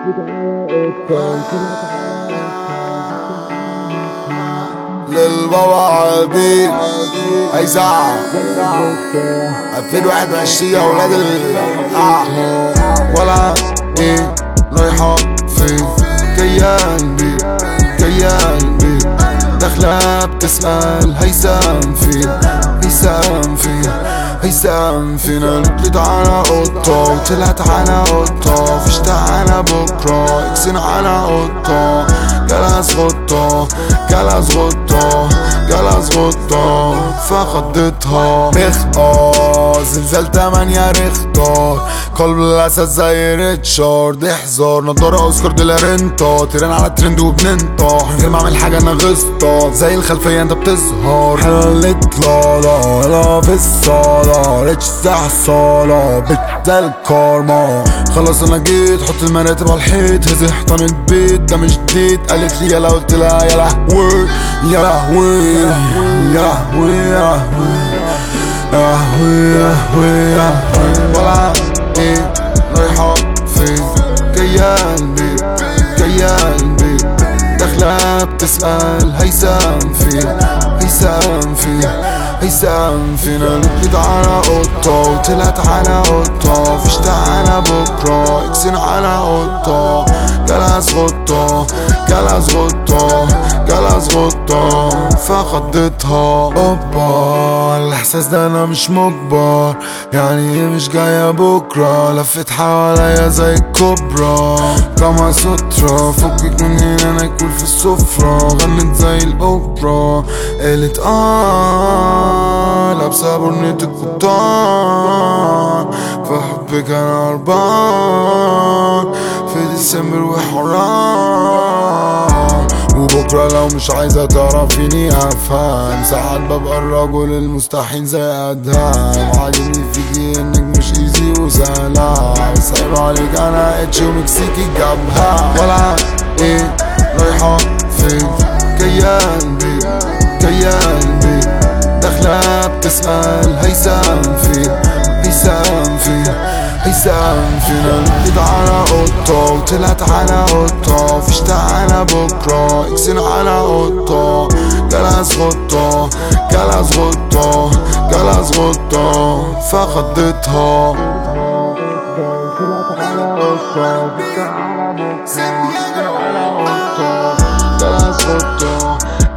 للبابا عبيد هيزعق 2021 يا ولاد ال آه. ولا ايه رايحة فين جاية قلبي جاية قلبي داخلة بتسأل هيثم فين هيثم فين هيثم فين قلت على قطة وطلعت على قطة فيش تعالى بكرة اكسن على قطة جلس غطة جلس غطة جلس غطة فخضتها رخطة زلزال تمانية رختار قلب الاسد زي ريتشارد احذر نضارة اوسكار دي لارنتا تيران على الترند وبننطح من غير ما اعمل حاجة انا غسطة زي الخلفية انت بتظهر حلت لالا لا في الصالة ريتش زي الصالة بت زي الكارما خلاص انا جيت حط المراتب على الحيط هزي حيطان البيت ده مش جديد قالت لي يلا قلت لها يا لهوي يا لهوي يا لهوي يا لهوي يا لهوي يا لهوي ولا ايه رايحة فين جاية قلبي جاية قلبي داخلة بتسأل هيثم فين هيثم فين هيثم فين قلت على قطة وطلعت على قطة فيش تعالى بكرة اكسن على قطة جلس غطة جلس غطة جلس غطة فخضتها اوبا الاحساس ده انا مش مجبر يعني ايه مش جاية بكرة لفت حواليا زي الكوبرا كما سترة فكك من هنا ناكل في السفرة غنت زي الاوبرا قالت اه لابسة برنية القبطان في حبك انا هربان في ديسمبر وحرام وبكرة لو مش عايزة تعرفيني افهم ساعات ببقى الرجل المستحيل زي ادهم عاجبني فيكي انك مش ايزي وسهلة بس عيب عليك انا اتش ومكسيكي جابها ولا ايه رايحة فين جاية قلبي جاية قلبي داخلة بتسأل هيثم فين هيثم فين هيثم فين قلت على قطة وطلعت على قطة فيش تعالى بكرة اكسن على قطة جلس غطة جلس غطة جلس غطة فخضتها جلس غطة